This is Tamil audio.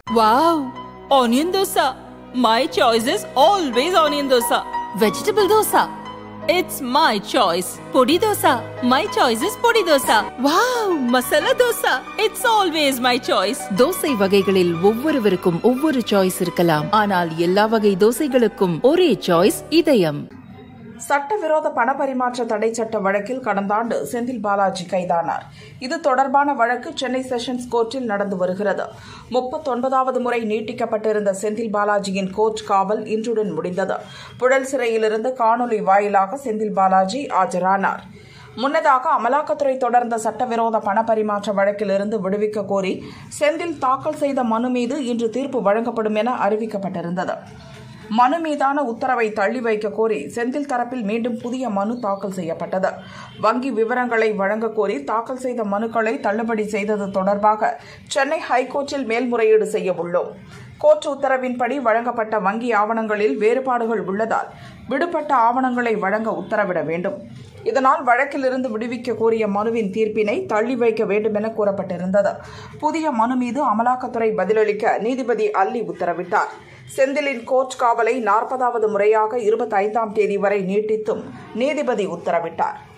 Wow! Onion dosa. My choice is always onion dosa. Vegetable dosa. It's my choice. Podi dosa. My choice is podi dosa. Wow! Masala dosa. It's always my choice. Dosa வகைகளில் ஒவ்வொருவருக்கும் ஒவ்வொரு சாய்ஸ் இருக்கலாம் ஆனால் எல்லா வகை தோசைகளுக்கும் ஒரே சாய்ஸ் இதயம் சட்டவிரோத பணப்பரிமாற்ற தடை சட்ட வழக்கில் கடந்த ஆண்டு செந்தில் பாலாஜி கைதானார் இது தொடர்பான வழக்கு சென்னை செஷன்ஸ் கோர்ட்டில் நடந்து வருகிறது முப்பத்தொன்பதாவது முறை நீட்டிக்கப்பட்டிருந்த செந்தில் பாலாஜியின் கோர்ட் காவல் இன்றுடன் முடிந்தது புழல் சிறையிலிருந்து காணொலி வாயிலாக செந்தில் பாலாஜி ஆஜரானார் முன்னதாக அமலாக்கத்துறை தொடர்ந்த சட்டவிரோத பணப்பரிமாற்ற வழக்கிலிருந்து விடுவிக்க கோரி செந்தில் தாக்கல் செய்த மனு மீது இன்று தீர்ப்பு வழங்கப்படும் என அறிவிக்கப்பட்டிருந்தது மனு மீதான உத்தரவை தள்ளி வைக்க கோரி செந்தில் தரப்பில் மீண்டும் புதிய மனு தாக்கல் செய்யப்பட்டது வங்கி விவரங்களை வழங்க கோரி தாக்கல் செய்த மனுக்களை தள்ளுபடி செய்தது தொடர்பாக சென்னை ஹைகோர்ட்டில் மேல்முறையீடு செய்ய உள்ளோம் கோர்ட் உத்தரவின்படி வழங்கப்பட்ட வங்கி ஆவணங்களில் வேறுபாடுகள் உள்ளதால் விடுபட்ட ஆவணங்களை வழங்க உத்தரவிட வேண்டும் இதனால் வழக்கிலிருந்து விடுவிக்க கோரிய மனுவின் தீர்ப்பினை தள்ளி வைக்க வேண்டும் என கூறப்பட்டிருந்தது புதிய மனு மீது அமலாக்கத்துறை பதிலளிக்க நீதிபதி அல்லி உத்தரவிட்டார் செந்திலின் கோர்ட் காவலை நாற்பதாவது முறையாக இருபத்தைந்தாம் தேதி வரை நீட்டித்தும் நீதிபதி உத்தரவிட்டார்